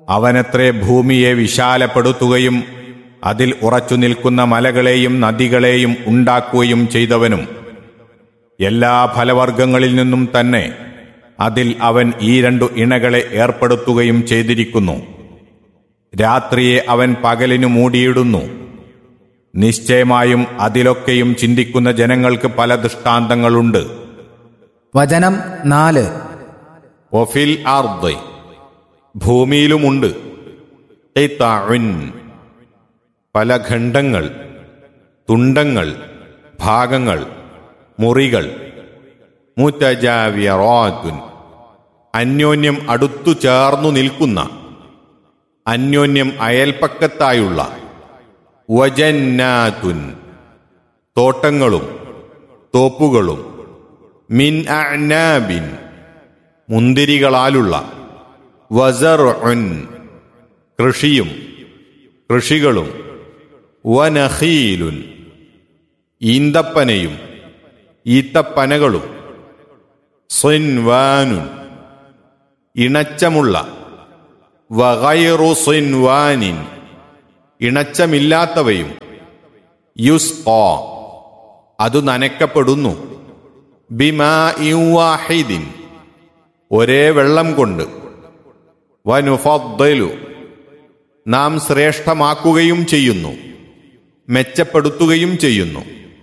അവനത്രേ ഭൂമിയെ വിശാലപ്പെടുത്തുകയും അതിൽ ഉറച്ചു നിൽക്കുന്ന മലകളെയും നദികളെയും ഉണ്ടാക്കുകയും ചെയ്തവനും എല്ലാ ഫലവർഗങ്ങളിൽ നിന്നും തന്നെ അതിൽ അവൻ ഈ രണ്ടു ഇണകളെ ഏർപ്പെടുത്തുകയും ചെയ്തിരിക്കുന്നു രാത്രിയെ അവൻ പകലിനു മൂടിയിടുന്നു നിശ്ചയമായും അതിലൊക്കെയും ചിന്തിക്കുന്ന ജനങ്ങൾക്ക് പല ദൃഷ്ടാന്തങ്ങളുണ്ട് വചനം നാല് ഒഫിൽ ആർദ് ഭൂമിയിലുമുണ്ട് ഖിത്അഉൻ. പല ഖണ്ഡങ്ങൾ തുണ്ടങ്ങൾ ഭാഗങ്ങൾ മുറികൾ മുത്തജാവിയറാത്തുൻ അന്യോന്യം അടുത്തു ചേർന്നു നിൽക്കുന്ന അന്യോന്യം അയൽപ്പക്കത്തായുള്ള വജന്നാത്തുൻ തോട്ടങ്ങളും തോപ്പുകളും മിൻ അഅ്നാബിൻ മുന്തിരികളാലുള്ള വസറുൻ കൃഷിയും കൃഷികളും വനഖീലുൻ ഈന്തപ്പനയും ഈത്തപ്പനകളും സിൻവാനുൻ ഇണച്ചമുള്ള വഗൈറു സിൻവാനിൻ ഇണച്ചമില്ലാത്തവയും യുസ് അത് നനയ്ക്കപ്പെടുന്നു ബിമാ വാഹിദിൻ ഒരേ വെള്ളം കൊണ്ട് വനുഫദ്ദലു നാം ശ്രേഷ്ഠമാക്കുകയും ചെയ്യുന്നു മെച്ചപ്പെടുത്തുകയും ചെയ്യുന്നു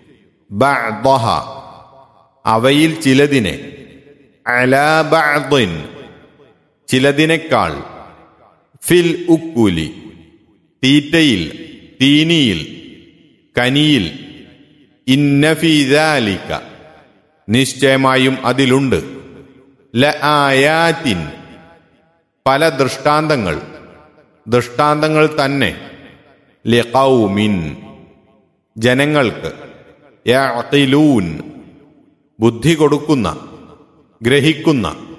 ബഅദഹ അവയിൽ ചിലതിനെ അലാ ബഅദിൻ ചിലതിനേക്കാൾ ഫിൽ ഉക്കുലി തീറ്റയിൽ തീനിയിൽ കനിയിൽ ഇന്നഫീദാലിക്ക നിശ്ചയമായും അതിലുണ്ട് ല ആയാത്തിൻ പല ദൃഷ്ടാന്തങ്ങൾ ദൃഷ്ടാന്തങ്ങൾ തന്നെ ലിഖൗമിൻ ജനങ്ങൾക്ക് യഅഖിലൂൻ ബുദ്ധി കൊടുക്കുന്ന ഗ്രഹിക്കുന്ന